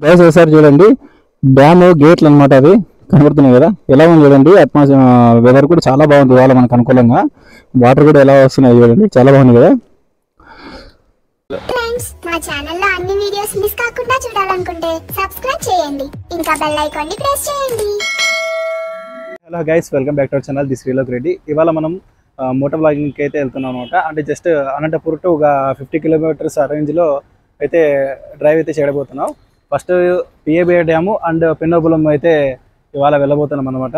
Guys ఒకసారి చూడండి dam గేట్లు అన్నమాట అవి కనబడుతున్నాయి కదా ఎలా ఉంది చూడండి అట్మాస్ఫియర్ వెదర్ కూడా చాలా బాగుంది ఇవాళ మనకు అనుకూలంగా వాటర్ కూడా ఎలా వస్తున్నాయి చూడండి చాలా బాగుంది కదా ఫ్రెండ్స్ మా ఛానల్లో అన్ని వీడియోస్ మిస్ కాకుండా చూడాలనుకుంటే సబ్స్క్రైబ్ చేయండి ఇంకా బెల్ ఐకాన్ ని ప్రెస్ చేయండి hello guys welcome back to our channel this Srilok Reddy ఇవాళ మనం మోటార్ బ్లాగింగ్కి అయితే వెళ్తున్నాం అనమాట అంటే జస్ట్ అనంతపూర్ టు ఒక ఫిఫ్టీ కిలోమీటర్స్ ఆ రేంజ్లో అయితే డ్రైవ్ అయితే చేయబోతున్నాం first PABI dam and Pennobulam అయితే ఇవాళ వెళ్ళబోతున్నాం అనమాట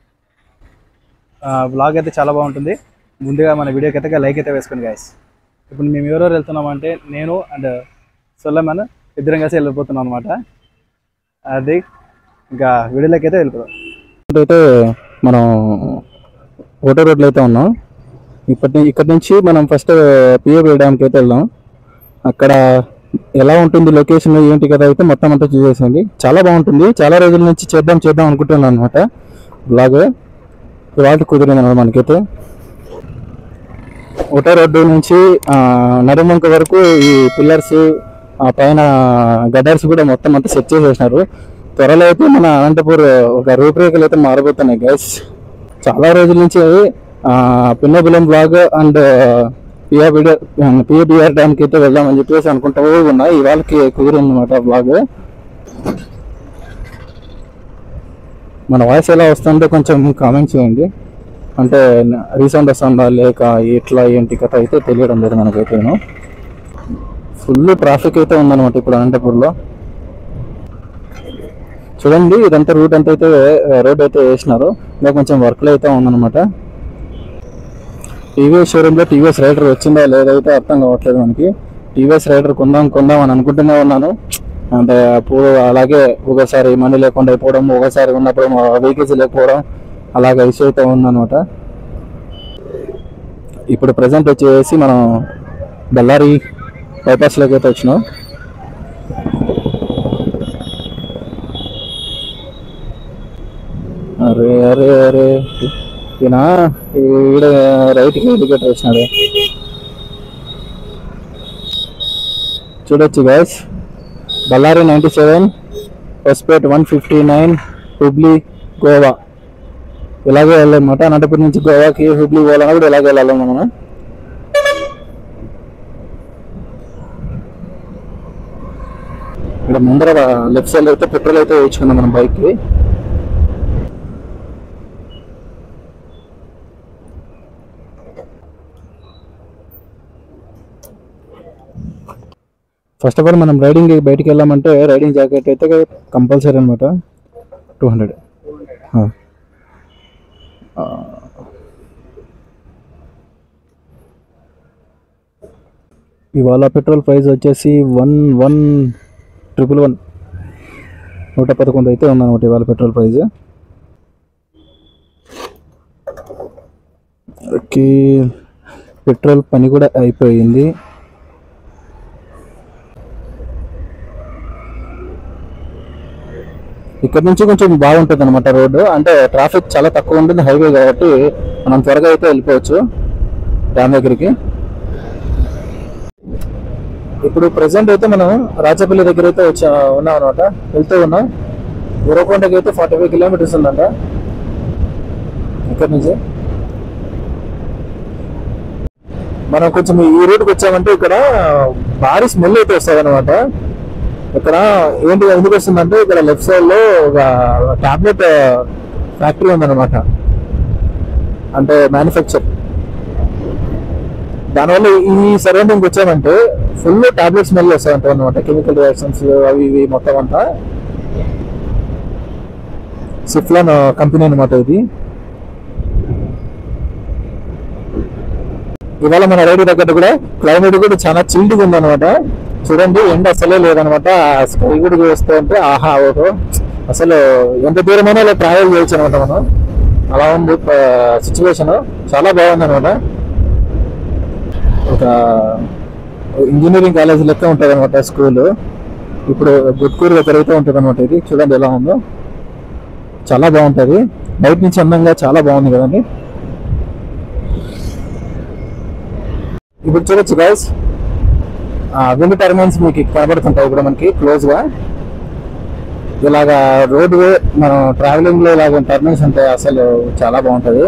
బ్లాగ్ అయితే చాలా బాగుంటుంది ముందుగా మన వీడియోకి అయితే లైక్ అయితే వేసుకోండి గైస్ ఇప్పుడు మేము ఎవరెవరు వెళ్తున్నాం అంటే నేను అండ్ సొల్లమన్ ఇద్దరం కలిసి వెళ్ళిపోతున్నాం అనమాట అది ఇంకా వీడియోలోకి అయితే వెళ్ళిపోతాం అయితే మనం ఓటో రోడ్లో అయితే ఉన్నాం ఇప్పటి ఇక్కడ నుంచి మనం ఫస్ట్ పిఏబి డ్యామ్కి అయితే వెళ్దాం అక్కడ ఎలా ఉంటుంది లొకేషన్ ఏంటి కదా అయితే మొత్తం అంతా చూసేసింది చాలా బాగుంటుంది చాలా రోజుల నుంచి చేద్దాం చేద్దాం అనుకుంటున్నాను అనమాట బ్లాగ్ ఇవాళ కుదిరింది అనమాట మనకైతే ఓటో రోడ్డు నుంచి ఆ, నడుమంక వరకు ఈ పిల్లర్స్ ఆ పైన గడ్డర్స్ కూడా మొత్తం అంతా సెట్ చేసేసినారు త్వరలో అయితే మన అనంతపూర్ ఒక రూపురేఖలు అయితే మారబోతున్నాయి గైస్ చాలా రోజుల నుంచి Pinnabulam blog and PRBR PABR డ్యామ్కి అయితే వెళ్దామని చెప్పేసి అనుకుంటూ ఉన్నా ఇవాళకి కుదిరింది అనమాట బ్లాగ్ మన వాయిస్ ఎలా వస్తుందో కొంచెం కామెంట్ చేయండి అంటే రీసౌండ్ వస్తుందా లేక ఎట్లా ఏంటి కథ అయితే తెలియడం లేదు మనకైతే ఫుల్ ట్రాఫిక్ అయితే ఉందన్నమాట ఇప్పుడు అనంతపూర్లో చూడండి ఇదంతా రూట్ అంతా అయితే రోడ్ అయితే వేసినారు ఇంకా కొంచెం వర్క్లో అయితే ఉందన్నమాట టీవీఎస్ షోరూంలో టీవీఎస్ రైడర్ వచ్చిందా లేదైతే అర్థం కావట్లేదు మనకి టీవీఎస్ రైడర్ కొందాం కొందాం అని అనుకుంటూనే ఉన్నాను అంటే అప్పుడు అలాగే ఒకసారి మనీ లేకుండా అయిపోవడం ఒకసారి ఉన్నప్పుడు వెహికల్స్ లేకపోవడం అలాగే ఇష్యూ అయితే ఉందన్నమాట ఇప్పుడు ప్రజెంట్ వచ్చేసి మనం బళ్ళారి బైపాస్లోకి అయితే వచ్చినాం అరే అరే అరే ఈయన ఈడ రైట్కి ఇండికేటర్ వచ్చినాడు చూడొచ్చు guys Bellary ninety seven Hospet one fifty nine Hubli Goa ఇలాగే వెళ్ళాలన్నమాట అనంతపురం నుంచి గోవాకి హుబ్లీ పోవాలన్నా కూడా ఇలాగే వెళ్ళాలి మనం ఇక్కడ ముందర లెఫ్ట్ సైడ్ అయితే పెట్రోల్ అయితే వేయించుకున్నాం మనం బైక్కి ఫస్ట్ ఆఫ్ ఆల్ మనం రైడింగ్ బయటికి వెళ్ళామంటే రైడింగ్ జాకెట్ అయితే కంపల్సరీ అనమాట టూ హండ్రెడ్ ఇవాళ పెట్రోల్ ప్రైస్ వచ్చేసి వన్ వన్ ట్రిపుల్ వన్ నూట పదకొండు అయితే ఉందన్నమాట ఇవాళ పెట్రోల్ ప్రైస్ ఓకే పెట్రోల్ పని కూడా అయిపోయింది ఇక్కడ నుంచి కొంచెం బాగుంటుంది అనమాట రోడ్డు అంటే ట్రాఫిక్ చాలా తక్కువ ఉంటుంది హైవే కాబట్టి మనం త్వరగా అయితే వెళ్ళిపోవచ్చు డ్యామ్ దగ్గరికి ఇప్పుడు ప్రెసెంట్ అయితే మనం రాచపల్లి దగ్గర అయితే వచ్చా ఉన్నాం అనమాట వెళ్తూ ఉన్నాం గురకొండకి అయితే ఫార్టీ ఫైవ్ కిలోమీటర్స్ ఉందంట ఇక్కడ నుంచి మనం కొంచెం ఈ రూట్కి వచ్చామంటే ఇక్కడ భారీ స్మెల్ అయితే వస్తుంది అనమాట ఇక్కడ ఏంటి ఎందుకు వస్తుందంటే ఇక్కడ లెఫ్ట్ సైడ్ లో ఒక టాబ్లెట్ ఫ్యాక్టరీ ఉందన్నమాట అంటే మ్యానుఫ్యాక్చర్ దానివల్ల ఈ సరౌండింగ్ వచ్చామంటే ఫుల్ టాబ్లెట్ స్మెల్ వస్తాయంట అనమాట కెమికల్ రియాక్షన్స్ అవి ఇవి మొత్తం అంతా సిఫ్లాన్ కంపెనీ అనమాట ఇది ఇవాళ మన రైడ్ తగ్గట్టు కూడా క్లైమేట్ కూడా చాలా చిల్డ్గా ఉందన్నమాట చూడండి ఎండ అసలే లేదనమాట స్కై కూడా చూస్తూ ఉంటే ఆహా ఓహో అసలు ఎంత దూరమైనా ఇలా ట్రావెల్ చేయొచ్చు అనమాట మనం అలా ఉంది సిచ్యువేషన్ చాలా బాగుంది అనమాట ఒక ఇంజనీరింగ్ కాలేజ్ లెక్క ఉంటుంది అనమాట స్కూల్ ఇప్పుడు గుడ్కూరులో పెరుగుతూ ఉంటుంది అనమాట ఇది చూడండి ఎలా ఉందో చాలా బాగుంటుంది బయట నుంచి అందంగా చాలా బాగుంది కదండి ఇప్పుడు చూడొచ్చు గైస్ విండ్ టర్మైన్స్ మీకు కనబడుతుంటాయి ఇప్పుడు మనకి క్లోజ్ గా ఇలాగా రోడ్ వే మనం ట్రావెలింగ్ లో ఇలాగ టర్నింగ్స్ ఉంటాయి అసలు చాలా బాగుంటది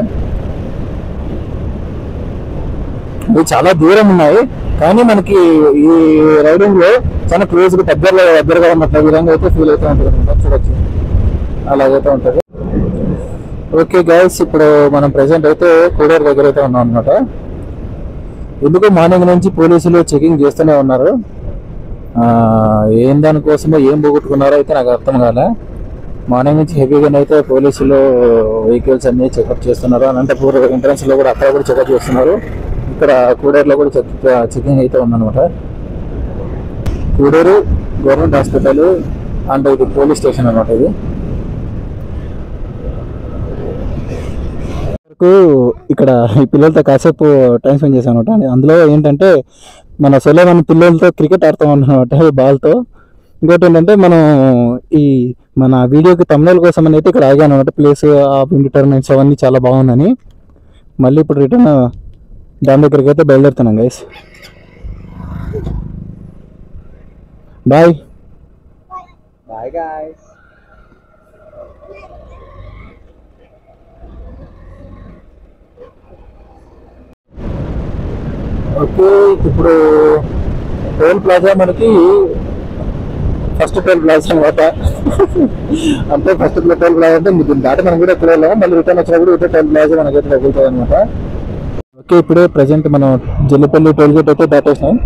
ఇవి చాలా దూరం ఉన్నాయి కానీ మనకి ఈ రైడింగ్ లో చాలా క్లోజ్ గా దగ్గరలో దగ్గరగా ఉన్నట్టు విధంగా అయితే ఫీల్ అవుతూ ఉంటుంది అన్నమాట. చూడొచ్చు అలాగైతే ఉంటుంది ఓకే గైస్ ఇప్పుడు మనం ప్రెసెంట్ అయితే కోడేరు దగ్గర అయితే ఉన్నాం అనమాట ఎందుకు మార్నింగ్ నుంచి పోలీసులు చెకింగ్ చేస్తూనే ఉన్నారు ఆ, ఏం దానికోసమో ఏం పోగొట్టుకున్నారో అయితే నాకు అర్థం కాలే మార్నింగ్ నుంచి హెవీగా అయితే పోలీసులు వెహికల్స్ అన్ని చెకప్ చేస్తున్నారు అనంతపూర్ ఎంట్రన్స్ లో కూడా అక్కడ కూడా చెకప్ చేస్తున్నారు ఇక్కడ కూడేరులో కూడా చెకింగ్ అయితే ఉందన్నమాట కూడేరు గవర్నమెంట్ హాస్పిటల్ అండ్ ఇది పోలీస్ స్టేషన్ అన్నమాట ఇది వరకు ఇక్కడ ఈ పిల్లలతో కాసేపు టైం స్పెండ్ చేశాను అనమాట అందులో ఏంటంటే మన సొలో మన పిల్లలతో క్రికెట్ ఆడుతాం అనమాట ఈ బాల్తో ఇంకోటి ఏంటంటే మనం ఈ మన వీడియోకి తమిళ కోసం అని అయితే ఇక్కడ ఆగాను అనమాట ప్లేస్ ఆ విండ్ టర్నైన్స్ అవన్నీ చాలా బాగుందని మళ్ళీ ఇప్పుడు రిటర్న్ డ్యామ్ దగ్గరికి అయితే బయలుదేరుతున్నాం guys bye bye guys okay ఇప్పుడు టోల్ ప్లాజా మనకి ఫస్ట్ టోల్ ప్లాజా అనమాట అంటే ఫస్ట్ టోల్ ప్లాజా అంటే దీన్ని దాటి మనం కూడా ఎక్కడ వెళ్ళాము మళ్ళీ రిటర్న్ వచ్చినప్పుడు ఇటే టోల్ ప్లాజా మనకైతే తగులుతుంది అనమాట ఓకే ఇప్పుడే ప్రజెంట్ మనం జల్లిపల్లి టోల్ గేట్ అయితే దాటేసాం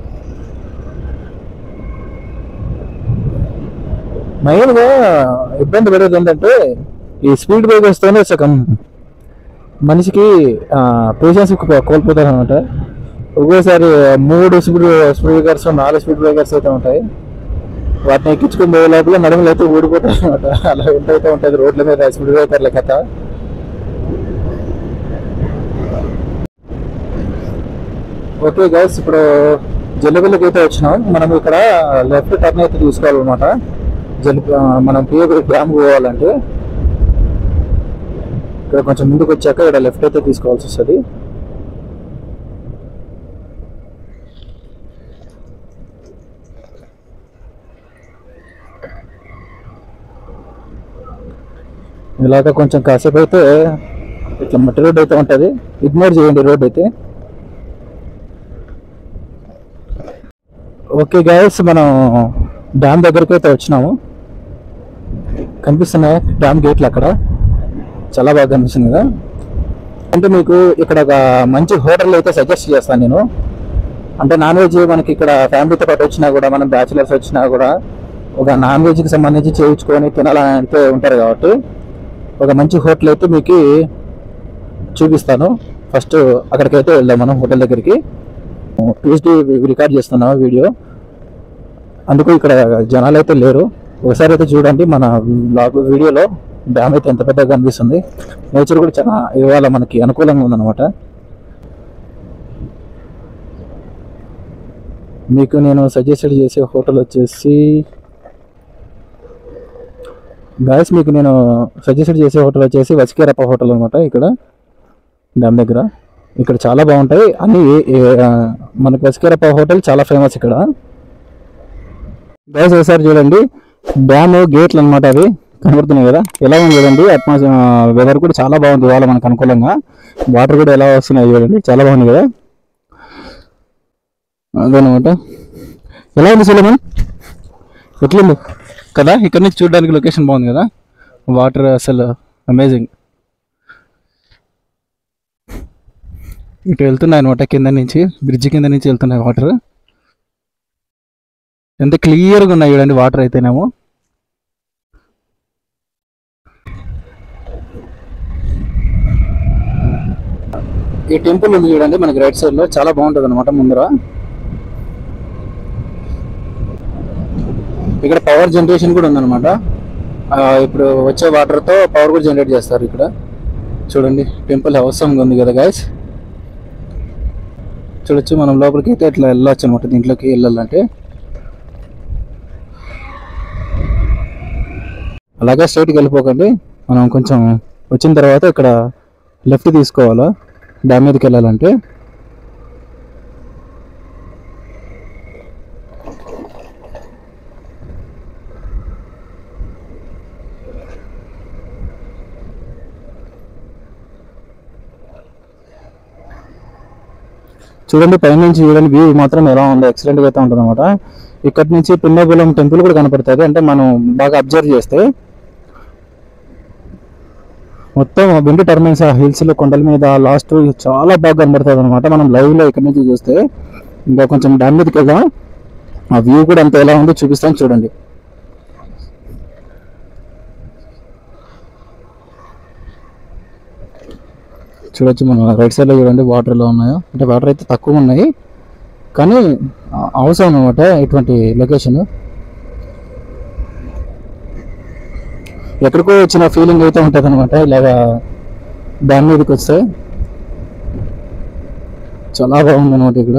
మెయిన్గా ఇబ్బంది పడేది ఏంటంటే ఈ స్పీడ్ బ్రేకర్స్తోనే సగం మనిషికి పేషెన్స్ కోల్పోతారు అనమాట ఒక్కోసారి మూడు స్పీడ్ స్పీడ్ బ్రేకర్స్ నాలుగు స్పీడ్ బ్రేకర్స్ అయితే ఉంటాయి వాటిని ఎక్కించుకుని పోయే లోపల నడుములు అయితే ఊడిపోతాయి అనమాట అలా ఎంతైతే ఉంటుంది రోడ్ల మీద స్పీడ్ బ్రేకర్ల కథ ఓకే గైస్ ఇప్పుడు జల్లిపల్లికి అయితే వచ్చినాం మనం ఇక్కడ లెఫ్ట్ టర్న్ అయితే తీసుకోవాలన్నమాట జల్లి ఆ, మనం పియగుడి డ్యామ్ పోవాలంటే ఇక్కడ కొంచెం ముందుకు వచ్చాక ఇక్కడ లెఫ్ట్ అయితే తీసుకోవాల్సి వస్తుంది ఇలాగ కొంచెం కాసేపు అయితే ఇట్లా మట్టి రోడ్ అయితే ఉంటుంది ఇగ్నోర్ చేయండి రోడ్ అయితే ఓకే గైస్ మనం డ్యామ్ దగ్గరికి అయితే వచ్చినాము కనిపిస్తున్నాయి డ్యామ్ గేట్లు అక్కడ చాలా బాగా కనిపిస్తుంది కదా అంటే మీకు ఇక్కడ ఒక మంచి హోటల్ అయితే సజెస్ట్ చేస్తాను నేను అంటే నాన్ వెజ్ మనకి ఇక్కడ ఫ్యామిలీతో పాటు వచ్చినా కూడా మనం బ్యాచిలర్స్ వచ్చినా కూడా ఒక నాన్ వెజ్కి సంబంధించి చేయించుకొని తినాలని అంటే ఉంటారు కాబట్టి ఒక మంచి హోటల్ అయితే మీకు చూపిస్తాను ఫస్ట్ అక్కడికైతే వెళ్దాం మనం హోటల్ దగ్గరికి ట్యూస్డే రికార్డ్ చేస్తున్నాం వీడియో అందుకు ఇక్కడ జనాలు అయితే లేరు ఒకసారి అయితే చూడండి మన బ్లాగ్ వీడియోలో డ్యామ్ అయితే ఎంత పెద్దగా కనిపిస్తుంది నేచర్ కూడా చాలా ఇవాళ మనకి అనుకూలంగా ఉందన్నమాట మీకు నేను సజెస్ట్ చేసే హోటల్ వచ్చేసి గాయస్ మీకు నేను సజెస్ట్ చేసే హోటల్ వచ్చేసి వచికేరప్ప హోటల్ అనమాట ఇక్కడ డ్యామ్ దగ్గర ఇక్కడ చాలా బాగుంటాయి అన్ని ఏ- ఏ- ఆ, మనకి వచికేరప్ప హోటల్ చాలా ఫేమస్ ఇక్కడ గైస్ ఒకసారి చూడండి డ్యామ్ గేట్లు అన్నమాట అవి కనబడుతున్నాయి కదా ఎలా ఉంది చూడండి అట్మాస్ఫియర్ వెదర్ కూడా చాలా బాగుంది ఇవాళ మనకు అనుకూలంగా వాటర్ కూడా ఎలా వస్తున్నాయి చూడండి చాలా బాగుంది కదా అదనమాట ఎలా ఉంది సులభన్ ఎట్లుంది కదా ఇక్కడ నుంచి చూడడానికి లొకేషన్ బాగుంది కదా వాటర్ అసలు అమేజింగ్ ఇటు వెళ్తున్నాయి అనమాట కింద నుంచి బ్రిడ్జ్ కింద నుంచి వెళ్తున్నాయి వాటర్ ఎంత క్లియర్గా ఉన్నాయి చూడండి వాటర్ అయితేనేమో ఈ టెంపుల్ ఉంది చూడండి మనకి రైట్ సైడ్ లో చాలా బాగుంటుంది అనమాట ముందర ఇక్కడ పవర్ జనరేషన్ కూడా ఉందన్నమాట ఆ, ఇప్పుడు వచ్చే వాటర్ తో పవర్ కూడా జనరేట్ చేస్తారు ఇక్కడ చూడండి టెంపుల్ అవసరంగా ఉంది కదా గాయస్ చూడొచ్చు మనం లోపలికి అయితే ఇట్లా వెళ్ళొచ్చు అనమాట దీంట్లోకి వెళ్ళాలంటే అలాగే స్ట్రైట్కి వెళ్ళిపోకండి మనం కొంచెం వచ్చిన తర్వాత ఇక్కడ లెఫ్ట్ తీసుకోవాలా డ్యామ్ మీదకి వెళ్ళాలంటే చూడండి పైనుంచి చూడండి వ్యూ మాత్రం ఎలా ఉందో ఎక్సలెంట్ గా అయితే ఉంటుంది అనమాట ఇక్కడ నుంచి పిన్నబులం టెంపుల్ కూడా కనపడుతుంది అంటే మనం బాగా అబ్జర్వ్ చేస్తే మొత్తం బెండు టర్మిన్స్ ఆ హిల్స్ లో కొండల మీద లాస్ట్ చాలా బాగా కనబడుతుంది అనమాట మనం లైవ్ లో ఇక్కడ నుంచి చూస్తే ఇంకా కొంచెం డ్యామ్ మీదకి వెళ్దాం ఆ వ్యూ కూడా అంత ఎలా ఉందో చూపిస్తాను చూడండి చూడొచ్చు మనం రైట్ సైడ్ లో చూడండి వాటర్ ఎలా ఉన్నాయో అంటే వాటర్ అయితే తక్కువ ఉన్నాయి కానీ ఆ- అవసరం అనమాట ఇటువంటి లొకేషన్ ఎక్కడికో వచ్చిన ఫీలింగ్ అయితే ఉంటుంది అనమాట ఇలాగా డ్యామ్ మీదకి వస్తే చాలా బాగుంది అనమాట ఇక్కడ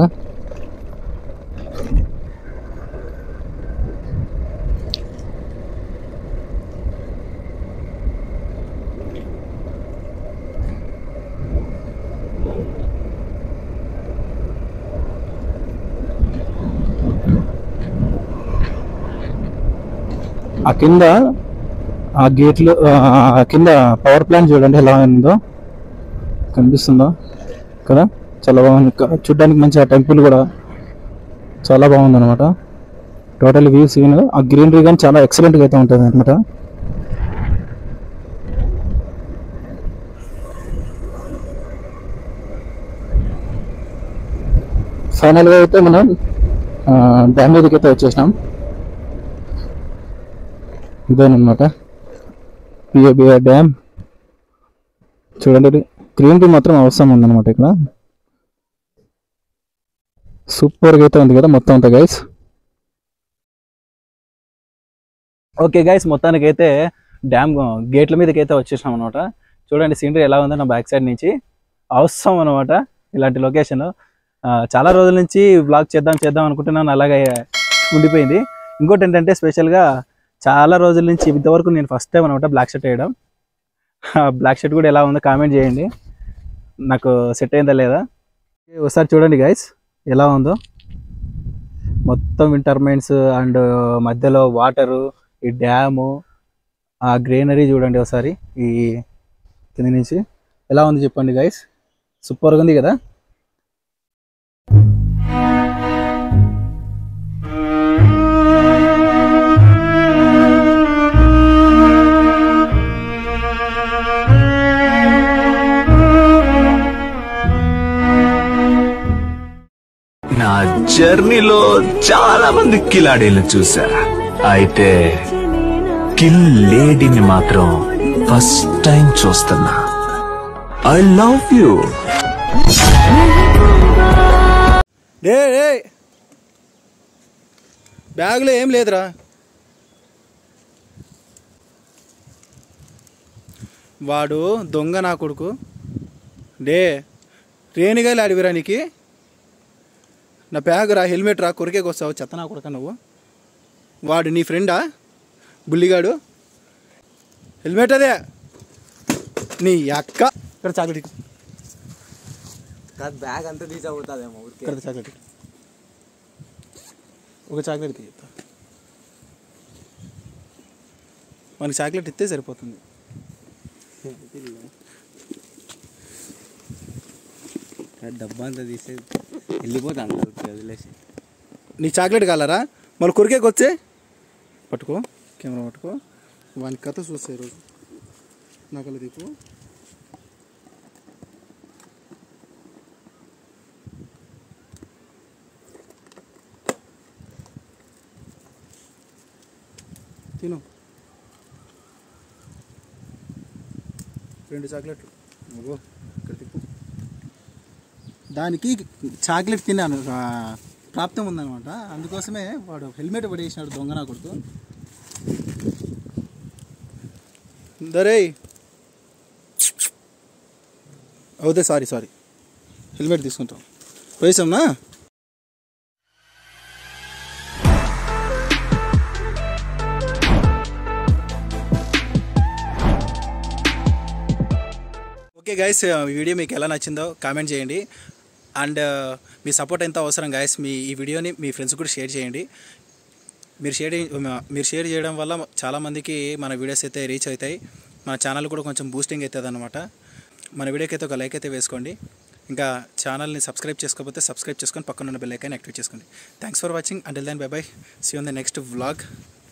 ఆ కింద ఆ గేట్లు ఆ కింద పవర్ ప్లాంట్ చూడండి ఎలా ఉందో కనిపిస్తుందా కదా చాలా బాగుంది క- చూడ్డానికి మంచి ఆ టెంపుల్ కూడా చాలా బాగుంది అనమాట టోటల్ వ్యూ సీన్ ఆ గ్రీనరీ కానీ చాలా ఎక్సలెంట్గా అయితే ఉంటుంది అనమాట ఫైనల్గా అయితే మనం డ్యామ్ మీదకి అయితే వచ్చేసినాం ఇదేనమాట పిఏబిఆర్ డ్యామ్ చూడండి గ్రీనరీ మాత్రం అవసరం ఉందన్నమాట ఇక్కడ సూపర్గా అయితే ఉంది కదా మొత్తం అంతా గైస్ ఓకే గైస్ మొత్తానికి అయితే డ్యామ్ గేట్ల మీదకి అయితే వచ్చేసాం అనమాట చూడండి సీనరీ ఎలా ఉందో నా బ్యాక్ సైడ్ నుంచి అవసరం అనమాట ఇలాంటి లొకేషన్ చాలా రోజుల నుంచి బ్లాగ్ చేద్దాం చేద్దాం అనుకుంటున్నాను అలాగే ఉండిపోయింది ఇంకోటి ఏంటంటే స్పెషల్గా చాలా రోజుల నుంచి ఇంతవరకు నేను ఫస్ట్ టైం అనమాట బ్లాక్ షర్ట్ వేయడం బ్లాక్ షర్ట్ కూడా ఎలా ఉందో కామెంట్ చేయండి నాకు సెట్ అయిందా లేదా ఒకసారి చూడండి గైస్ ఎలా ఉందో మొత్తం ఇంటర్మైన్స్ అండ్ మధ్యలో వాటరు ఈ డ్యాము ఆ గ్రీనరీ చూడండి ఒకసారి ఈ కింద నుంచి ఎలా ఉంది చెప్పండి గైస్ సూపర్గా ఉంది కదా నా జర్నీలో చాలా మంది కిలాడీలను చూసా అయితే కిల్ లేడీని మాత్రం ఫస్ట్ టైం చూస్తున్నా ఐ లవ్ యూ డే డే బ్యాగ్లో ఏం లేదురా వాడు దొంగ నా కొడుకు డే రేణిగాయలు అడివిరా నీకు నా బ్యాగ్ రా హెల్మెట్ రా కొరికేకి వస్తావు చెత్త నా కొడుక నువ్వు వాడు నీ ఫ్రెండా బుల్లిగాడు హెల్మెట్ అదే నీ అక్క ఇక్కడ చాక్లెట్ ఇవ్వు. కాదు బ్యాగ్ అంతా తీసవుతుందేమో ఊరికే ఇక్కడ చాక్లెట్ ఇవ్వు. ఒక చాక్లెట్ తీయత్తా మనకి చాక్లెట్ ఇస్తే సరిపోతుంది డబ్బా అంతా తీసే వెళ్ళిపోతాను ఊరికే వదిలేసి నీ చాక్లెట్ కాలరా మళ్ళీ కొరికేకి వచ్చే పట్టుకో కెమెరా పట్టుకో వాని కథ చూస్తే ఈరోజు నాకల్లా దీపు తిను రెండు చాక్లెట్లు అగో ఇక్కడ తిప్పు దానికి చాక్లెట్ తిన్నాను ఆ, ప్రాప్తం ఉందన్నమాట అందుకోసమే వాడు హెల్మెట్ పడేసినాడు దొంగ నా కొడుకు దరే అవుతే సారీ సారీ హెల్మెట్ తీసుకుంటాం పోయేసాంనా ఓకే గైస్ ఈ వీడియో మీకు ఎలా నచ్చిందో కామెంట్ చేయండి అండ్ మీ సపోర్ట్ ఎంత అవసరం గైస్ మీ ఈ వీడియోని మీ ఫ్రెండ్స్ కూడా షేర్ చేయండి మీరు షేర్ మీరు షేర్ చేయడం వల్ల చాలామందికి మన వీడియోస్ అయితే రీచ్ అవుతాయి మన ఛానల్ కూడా కొంచెం బూస్టింగ్ అవుతుంది అనమాట మన వీడియోకి అయితే ఒక లైక్ అయితే వేసుకోండి ఇంకా ఛానల్ని సబ్స్క్రైబ్ చేసుకోకపోతే సబ్స్క్రైబ్ చేసుకొని పక్కన ఉన్న బెల్ ఐకాన్ యాక్టివేట్ చేసుకోండి thanks for watching until then bye bye see on the next vlog